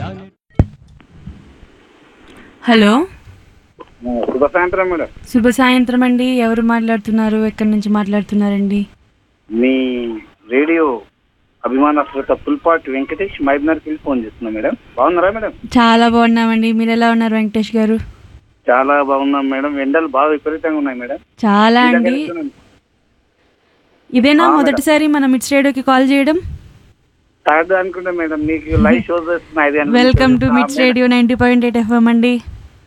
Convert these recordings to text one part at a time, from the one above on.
Hello శుభ సాయంత్రం madam శుభ సాయంత్రం అండి ఎవరు మాట్లాడుతున్నారు ఎక్కడి నుంచి మాట్లాడుతున్నారండి మీ రేడియో అభిమాన శ్రోత పుల్పాటి వెంకటేష్ మైబ్నర్కి వెళ్ళి ఫోన్ చేస్తున్నా మేడం బాగున్నారా మేడం చాలా బాగున్నామండి మీరు ఎలా ఉన్నారు వెంకటేష్ గారు చాలా బాగున్నాం మేడం ఎండలు బాగా విపరీతంగా ఉన్నాయి మేడం చాలా అండి మీ దగ్గర ఇదేనా మొదటిసారి మనం ఇట్స్ రేడియోకి కాల్ చేయడం థర్డ్ అనుకుంటా మేడం మీకు లైవ్ షోస్ వస్తున్నాయి అది అనుకుంటా. వెల్కమ్ టు ఆ, మిట్స్ madam. Radio ninety point eight FM అండి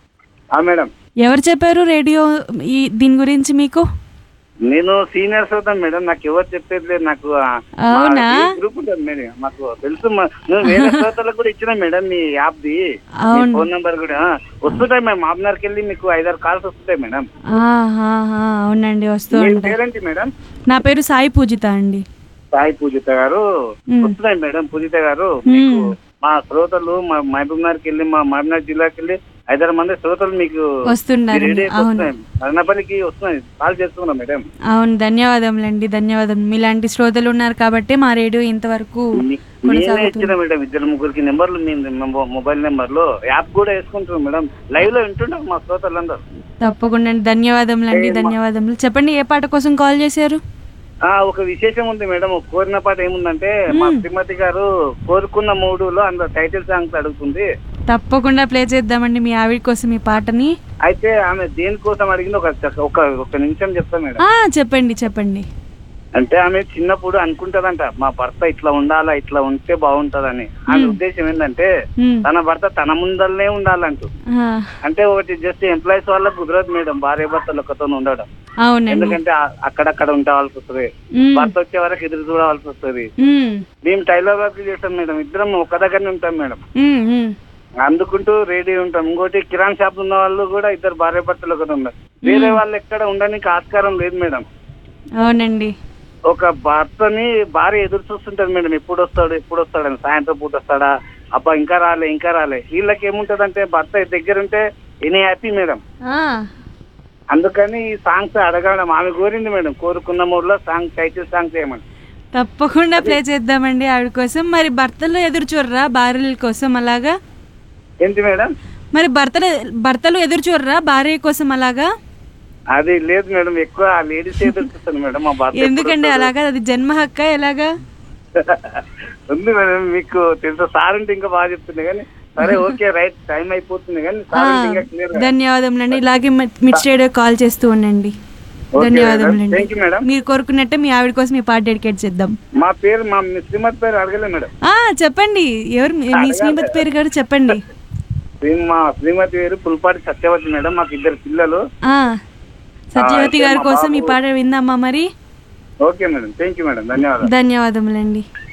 ఆ మేడం ఎవరు చెప్పారు రేడియో ఈ దీని గురించి మీకు నేను సీనియర్ శ్రోతం మేడం నాకు ఎవరు చెప్పేది లేదు నాకు ఆ, మా అవునా? గ్రూప్ ఉంటుంది మేడం మాకు తెలుసు మా- నేను వేరే శ్రోతలకు కూడా ఇచ్చిన మేడం మీ యాప్ ది మీ అవును. ఫోన్ నెంబర్ కూడా వస్తుంటాయి మేడం మామనార్కి వెళ్ళి మీకు ఐదారు కాల్స్ వస్తుంటాయి మేడం ఆహాహా, అవునండి వస్తూ మీ ఉంటాయి పేరేంటి మేడం నా పేరు సాయి పూజిత అండి సాయి పూజిత గారు మ్మ్. వస్తున్నాయి మేడం పూజిత గారు మీకు మా శ్రోతలు మా మహబూబ్నగర్కి వెళ్ళి మా మహబూబ్నగర్ జిల్లాకి వెళ్ళి ఐదారు మంది శ్రోతలు మీకు వస్తున్నారండి, మీ రేడియోకి అవును. వస్తున్నాయి మదనపల్లికి వస్తున్నాయి కాల్ చేస్తున్నాం మేడం అవును ధన్యవాదములండి ధన్యవాదం మీలాంటి శ్రోతలు ఉన్నారు కాబట్టి మా రేడియో ఇంతవరకు మీ- నేనే కొనసాగుతుంది ఇచ్చిన మేడం ఇద్దరు ముగ్గురికి నెంబర్లు మీ మొ- మొబైల్ నెంబర్లు యాప్ కూడా వేసుకుంటున్నాం మేడం లైవ్ లో వింటుంటాం మా శ్రోతలందరూ తప్పకుండా అండి ధన్యవాదములండి ధన్యవాదములు చెప్పండి ఏ పాట కోసం కాల్ చేశారు ఆ ఒక విశేషం ఉంది మేడం ఒక కోరిన పాట ఏముందంటే మా శ్రీమతి గారు కోరుకున్న మూడులో అందులో టైటిల్ సాంగ్స్ అడుగుతుంది తప్పకుండా ప్లే చేద్దామండి మీ ఆవిడ కోసం ఈ పాటని అయితే ఆమె దేనికోసం అడిగింది ఒక ఒక ఒక నిమిషం చెప్తా మేడం ఆ చెప్పండి చెప్పండి అంటే ఆమె చిన్నప్పుడు అనుకుంటదంట మా భర్త ఇట్లా ఉండాలా ఇట్లా ఉంటే బాగుంటదని ఆమె ఉద్దేశం ఏంటంటే ఉమ్, తన భర్త తన ముందరనే ఉండాలంటూ ఆ, అంటే ఒకటి జస్ట్ ఎంప్లాయీస్ వాళ్ళకి కుదరదు మేడం భార్య భర్తలు ఒకతో ఉండడం అవునండి ఎందుకంటే ఆ- అక్కడక్కడ ఉండవలసి వస్తుంది ఉమ్, భర్త వచ్చే వరకు ఎదురు చూడవలసి వస్తుంది ఉమ్, మేము టైలర్ వర్క్ చేస్తాం మేడం ఇద్దరం ఒక దగ్గరనే ఉంటాం మేడం ఉమ్, ఉమ్. అందుకుంటూ రెడీ ఉంటాం ఇంకోటి కిరాణ్ షాప్ ఉన్న వాళ్ళు కూడా ఇద్దరు భార్య భర్తలు ఒకటి ఉన్నారు వేరే వాళ్ళు ఎక్కడ ఉండడానికి ఆస్కారం లేదు మేడం అవునండి ఒక భర్తని భార్య ఎదురు చూస్తుంటది మేడం ఎప్పుడు వస్తాడు ఎప్పుడు వస్తాడని సాయంత్రం పూట వస్తాడా అబ్బా ఇంకా రాలే ఇంకా రాలే వీళ్ళకి ఏముంటదంటే భర్త దగ్గర ఉంటే ఎనీ హ్యాపీ మేడం ఆ, అందుకని ఈ సాంగ్స్ అడగడం ఆమె కోరింది మేడం కోరుకున్న మూడులో సాంగ్ టైటిల్ సాంగ్ చేయమని తప్పకుండా ప్లే చేద్దామండి ఆవిడ కోసం మరి భర్తలు ఎదురు చూడరా భార్యల కోసం అలాగా ఏంటి మేడం మరి భర్తలు భర్తలు ఎదురు చూడరా భార్య కోసం అలాగా అది లేదు మేడం ఎక్కువ లేడీస్ ఎదురు చూస్తాను మేడం మా భర్త ఎందుకండి అలాగా అది జన్మ హక్క ఎలాగా ఉంది మేడం మీకు తెలుసు సార్ అంటే ఇంకా బాగా చెప్తుంది కానీ సరే ఓకే రైట్ టైం అయిపోతుంది కానీ ఆ, సార్ అంటే ఇంకా క్లియర్ ధన్యవాదములండి ఇలాగే మిడ్ స్టేడియో కాల్ చేస్తూ ఉండండి Okay, ధన్యవాదములండి thank you, madam. మీరు కోరుకున్నట్టే మీ ఆవిడ కోసం ఈ పాట డెడికేట్ చేద్దాం మా పేరు మా శ్రీమతి పేరు అడగలే మేడం ఆ చెప్పండి ఎవరు మీ మీ శ్రీమతి పేరు గారు చెప్పండి శ్రీ- మా శ్రీమతి పేరు పుల్పాటి సత్యవతి మేడం మాకు ఇద్దరు పిల్లలు ఆ సత్యవతి అయితే గారి మా కోసం ఈ బాబు- పాట విందామా మరి okay madam thank you madam ధన్యవాదాలు ధన్యవాదములండి